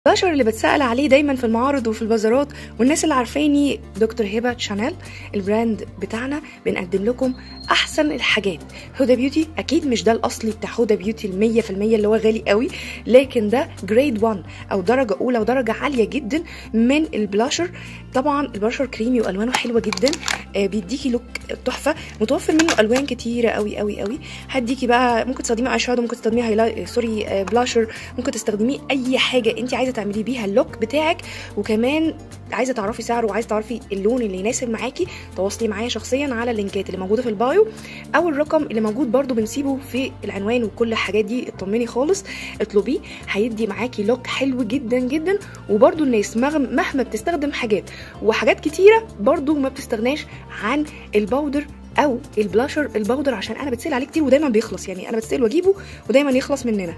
البشر اللي بتسأل عليه دايما في المعارض وفي البازارات والناس اللي عارفاني دكتور هبه شانيل البراند بتاعنا بنقدم لكم احسن الحاجات هدى بيوتي اكيد مش ده الاصلي بتاع هدى بيوتي المية في المية اللي هو غالي قوي لكن ده جريد 1 او درجه اولى ودرجه عاليه جدا من البلاشر طبعا البلاشر كريمي والوانه حلوه جدا آه بيديكي لوك تحفه متوفر منه الوان كتيره قوي قوي قوي هديكي بقى ممكن تستخدمي اي شادو ممكن تستخدمي هايلايت سوري آه بلاشر ممكن تستخدميه اي حاجه انت عايزه تعملي بيها اللوك بتاعك وكمان عايزه تعرفي سعره وعايزه تعرفي اللون اللي يناسب معاكي تواصلي معايا شخصيا على اللينكات اللي موجوده في البايو او الرقم اللي موجود برده بنسيبه في العنوان وكل الحاجات دي اطمني خالص اطلبيه هيدي معاكي لوك حلو جدا جدا وبرده الناس مهما بتستخدم حاجات وحاجات كتيره برده ما بتستغناش عن الباودر او البلاشر الباودر عشان انا بتسال عليه كتير ودايما بيخلص يعني انا بتسال واجيبه ودايما يخلص مننا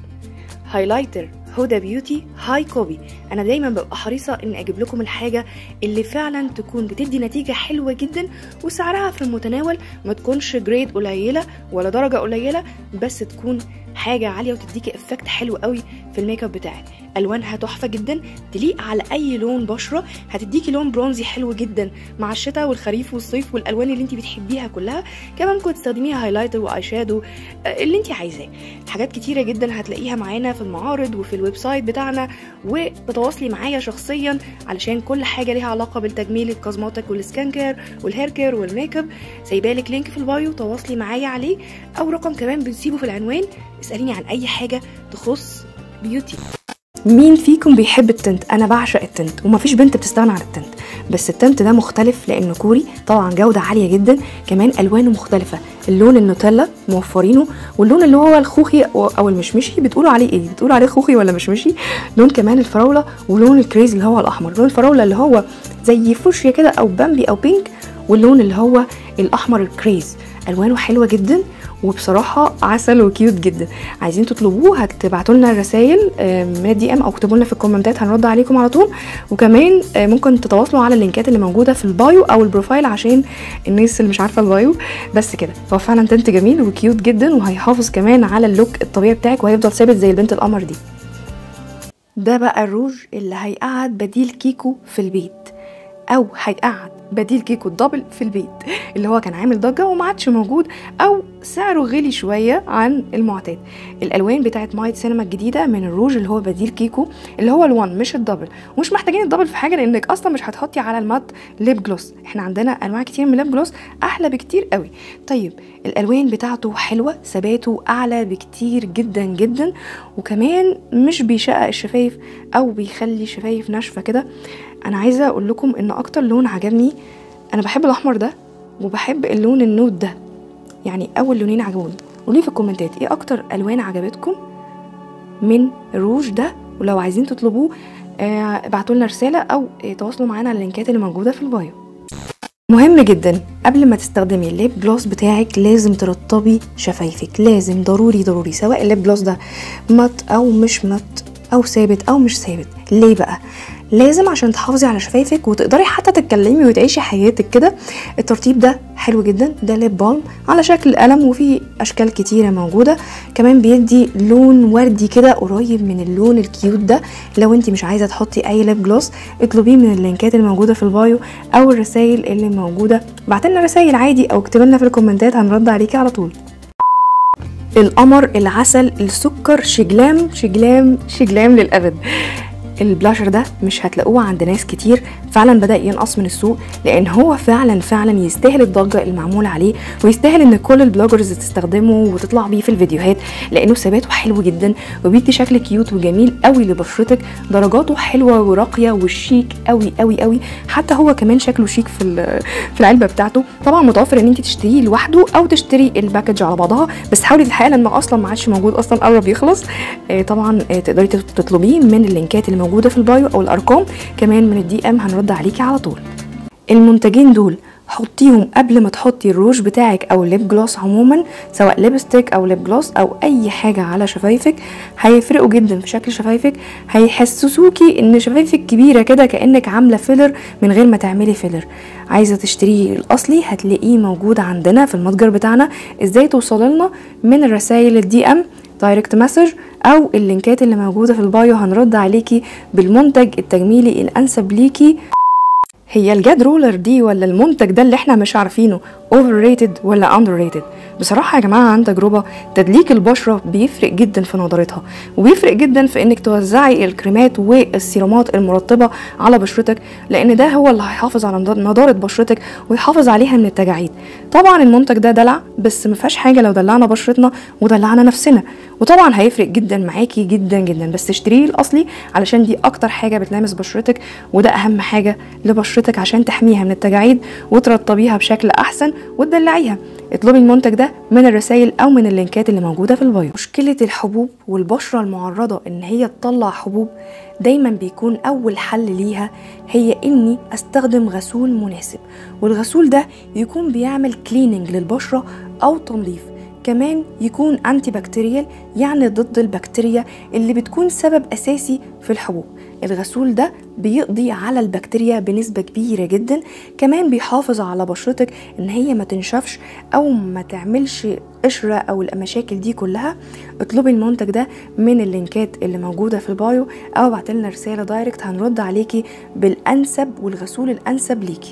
هايلايتر هدى بيوتي هاي كوبي انا دايما ببقى حريصه ان اجيب لكم الحاجه اللي فعلا تكون بتدي نتيجه حلوه جدا وسعرها في المتناول ما تكونش جريد قليله ولا درجه قليله بس تكون حاجه عاليه وتديكي افكت حلو قوي في الميك اب بتاعك الوانها تحفه جدا تليق على اي لون بشره هتديكي لون برونزي حلو جدا مع الشتاء والخريف والصيف والالوان اللي انت بتحبيها كلها كمان ممكن تستخدميها هايلايتر واي شادو اللي انت عايزاه حاجات كتيره جدا هتلاقيها معانا في المعارض وفي الويب سايت بتاعنا وتتواصلي معايا شخصيا علشان كل حاجه ليها علاقه بالتجميل الكوزماتيك والسكان كير والهير كير والميك اب سايبالك لينك في البايو تواصلي معايا عليه او رقم كمان بنسيبه في العنوان اساليني عن اي حاجه تخص بيوتي مين فيكم بيحب التنت انا بعشق التنت ومفيش بنت بتستغنى عن التنت بس التنت ده مختلف لانه كوري طبعا جوده عاليه جدا كمان الوانه مختلفه اللون النوتيلا موفرينه واللون اللي هو الخوخي او المشمشي بتقولوا عليه ايه بتقولوا عليه خوخي ولا مشمشي لون كمان الفراوله ولون الكريز اللي هو الاحمر لون الفراوله اللي هو زي فوشيا كده او بامبي او بينك واللون اللي هو الاحمر الكريز الوانه حلوه جدا وبصراحه عسل وكيوت جدا عايزين تطلبوه هتبعتوا لنا الرسائل من الدي ام او اكتبوا لنا في الكومنتات هنرد عليكم على طول وكمان ممكن تتواصلوا على اللينكات اللي موجوده في البايو او البروفايل عشان الناس اللي مش عارفه البايو بس كده هو فعلا تنت جميل وكيوت جدا وهيحافظ كمان على اللوك الطبيعي بتاعك وهيفضل ثابت زي البنت القمر دي ده بقى الروج اللي هيقعد بديل كيكو في البيت او هيقعد بديل كيكو الدبل في البيت اللي هو كان عامل ضجه وما عادش موجود او سعره غلي شويه عن المعتاد الالوان بتاعت مايت سينما الجديده من الروج اللي هو بديل كيكو اللي هو الوان مش الدبل ومش محتاجين الدبل في حاجه لانك اصلا مش هتحطي على المات ليب جلوس احنا عندنا انواع كتير من ليب جلوس احلى بكتير قوي طيب الالوان بتاعته حلوه ثباته اعلى بكتير جدا جدا وكمان مش بيشقق الشفايف او بيخلي الشفايف ناشفه كده انا عايزه اقول لكم ان اكتر لون عجبني انا بحب الاحمر ده وبحب اللون النوت ده يعني اول لونين عجبوني قولي في الكومنتات ايه اكتر الوان عجبتكم من الروج ده ولو عايزين تطلبوه ابعتوا لنا رساله او تواصلوا معانا على اللينكات اللي موجوده في البايو مهم جدا قبل ما تستخدمي الليب جلوس بتاعك لازم ترطبي شفايفك لازم ضروري ضروري سواء الليب جلوس ده مط او مش مط او ثابت او مش ثابت ليه بقى لازم عشان تحافظي على شفايفك وتقدري حتى تتكلمي وتعيشي حياتك كده الترطيب ده حلو جدا ده ليب بالم على شكل قلم وفي اشكال كتيره موجوده كمان بيدي لون وردي كده قريب من اللون الكيوت ده لو انت مش عايزه تحطي اي ليب جلوس اطلبيه من اللينكات اللي موجوده في البايو او الرسائل اللي موجوده بعتلنا رسائل عادي او اكتبلنا في الكومنتات هنرد عليكي على طول القمر العسل السكر شجلام شجلام شجلام للابد البلاشر ده مش هتلاقوه عند ناس كتير فعلا بدا ينقص من السوق لان هو فعلا فعلا يستاهل الضجه المعموله عليه ويستاهل ان كل البلوجرز تستخدمه وتطلع بيه في الفيديوهات لانه ثباته حلو جدا وبيدي شكل كيوت وجميل قوي لبشرتك درجاته حلوه وراقيه وشيك قوي قوي قوي حتى هو كمان شكله شيك في في العلبه بتاعته طبعا متوفر ان انت تشتريه لوحده او تشتري الباكج على بعضها بس حاولي تلحقي لانه اصلا ما عادش موجود اصلا قرب يخلص طبعا تقدري تطلبيه من اللينكات اللي موجوده في البايو او الارقام كمان من الدي ام هنرد عليكي على طول المنتجين دول حطيهم قبل ما تحطي الروج بتاعك او الليب جلوس عموما سواء ليبستيك او ليب جلوس او اي حاجه على شفايفك هيفرقوا جدا في شكل شفايفك هيحسسوكي ان شفايفك كبيره كده كانك عامله فيلر من غير ما تعملي فيلر عايزه تشتريه الاصلي هتلاقيه موجود عندنا في المتجر بتاعنا ازاي توصل لنا من الرسائل الدي ام دايركت مسج او اللينكات اللي موجوده في البايو هنرد عليكي بالمنتج التجميلي الانسب ليكي هي الجاد رولر دي ولا المنتج ده اللي احنا مش عارفينه اوفر ريتد ولا اندر ريتد بصراحه يا جماعه عن تجربه تدليك البشره بيفرق جدا في نضارتها وبيفرق جدا في انك توزعي الكريمات والسيرومات المرطبه على بشرتك لان ده هو اللي هيحافظ على نضاره بشرتك ويحافظ عليها من التجاعيد طبعا المنتج ده دلع بس ما فيهاش حاجه لو دلعنا بشرتنا ودلعنا نفسنا وطبعا هيفرق جدا معاكي جدا جدا بس اشتريه الاصلي علشان دي اكتر حاجه بتلامس بشرتك وده اهم حاجه لبشرتك عشان تحميها من التجاعيد وترطبيها بشكل احسن وتدلعيها اطلبي المنتج ده من الرسائل او من اللينكات اللي موجوده في البايو مشكله الحبوب والبشره المعرضه ان هي تطلع حبوب دايما بيكون اول حل ليها هي اني استخدم غسول مناسب والغسول ده يكون بيعمل كليننج للبشره او تنظيف كمان يكون انتي بكتيريال يعني ضد البكتيريا اللي بتكون سبب اساسي في الحبوب الغسول ده بيقضي على البكتيريا بنسبة كبيرة جدا كمان بيحافظ على بشرتك ان هي ما تنشفش او ما تعملش قشرة او المشاكل دي كلها اطلبي المنتج ده من اللينكات اللي موجودة في البايو او ابعتلنا رسالة دايركت هنرد عليكي بالانسب والغسول الانسب ليكي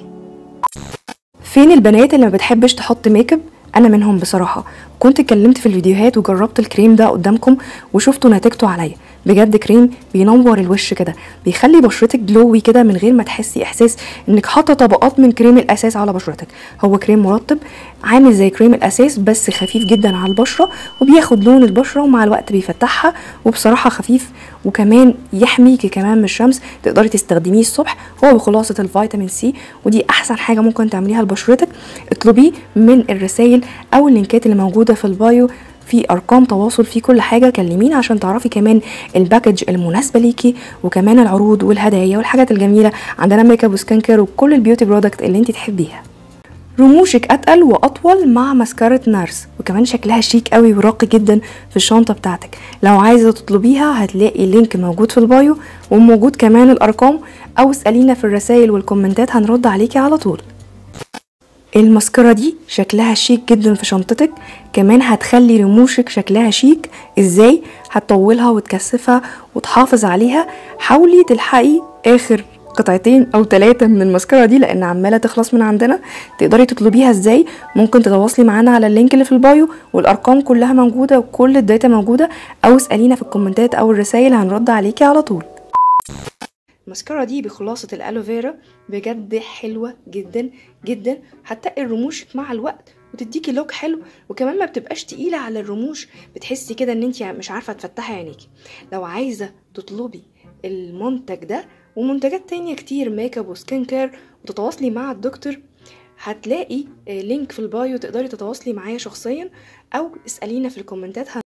فين البنات اللي ما بتحبش تحط ميك اب انا منهم بصراحه كنت اتكلمت في الفيديوهات وجربت الكريم ده قدامكم وشفتوا نتيجته عليا بجد كريم بينور الوش كده بيخلي بشرتك جلوي كده من غير ما تحسي احساس انك حاطه طبقات من كريم الاساس على بشرتك هو كريم مرطب عامل زي كريم الاساس بس خفيف جدا على البشره وبياخد لون البشره ومع الوقت بيفتحها وبصراحه خفيف وكمان يحميكي كمان من الشمس تقدري تستخدميه الصبح هو بخلاصه الفيتامين سي ودي احسن حاجه ممكن تعمليها لبشرتك اطلبيه من الرسائل او اللينكات اللي موجوده في البايو في ارقام تواصل في كل حاجه كلمينا عشان تعرفي كمان الباكج المناسبه ليكي وكمان العروض والهدايا والحاجات الجميله عندنا ميك اب وسكين كير وكل البيوتي برودكت اللي انت تحبيها رموشك اتقل واطول مع ماسكارة نارس وكمان شكلها شيك قوي وراقي جدا في الشنطه بتاعتك لو عايزه تطلبيها هتلاقي اللينك موجود في البايو وموجود كمان الارقام او اسالينا في الرسائل والكومنتات هنرد عليكي على طول الماسكارا دي شكلها شيك جدا في شنطتك كمان هتخلي رموشك شكلها شيك ازاي هتطولها وتكثفها وتحافظ عليها حاولي تلحقي اخر قطعتين او ثلاثة من الماسكارا دي لان عمالة تخلص من عندنا تقدري تطلبيها ازاي ممكن تتواصلي معانا على اللينك اللي في البايو والارقام كلها موجودة وكل الداتا موجودة او اسألينا في الكومنتات او الرسائل هنرد عليكي على طول الماسكارا دي بخلاصة الالوفيرا بجد حلوة جدا جدا هتقل رموشك مع الوقت وتديكي لوك حلو وكمان ما بتبقاش تقيلة على الرموش بتحسي كده ان انت مش عارفة تفتحي عينيكي لو عايزة تطلبي المنتج ده ومنتجات تانية كتير ميك اب وسكين كير وتتواصلي مع الدكتور هتلاقي لينك في البايو تقدري تتواصلي معايا شخصيا او اسألينا في الكومنتات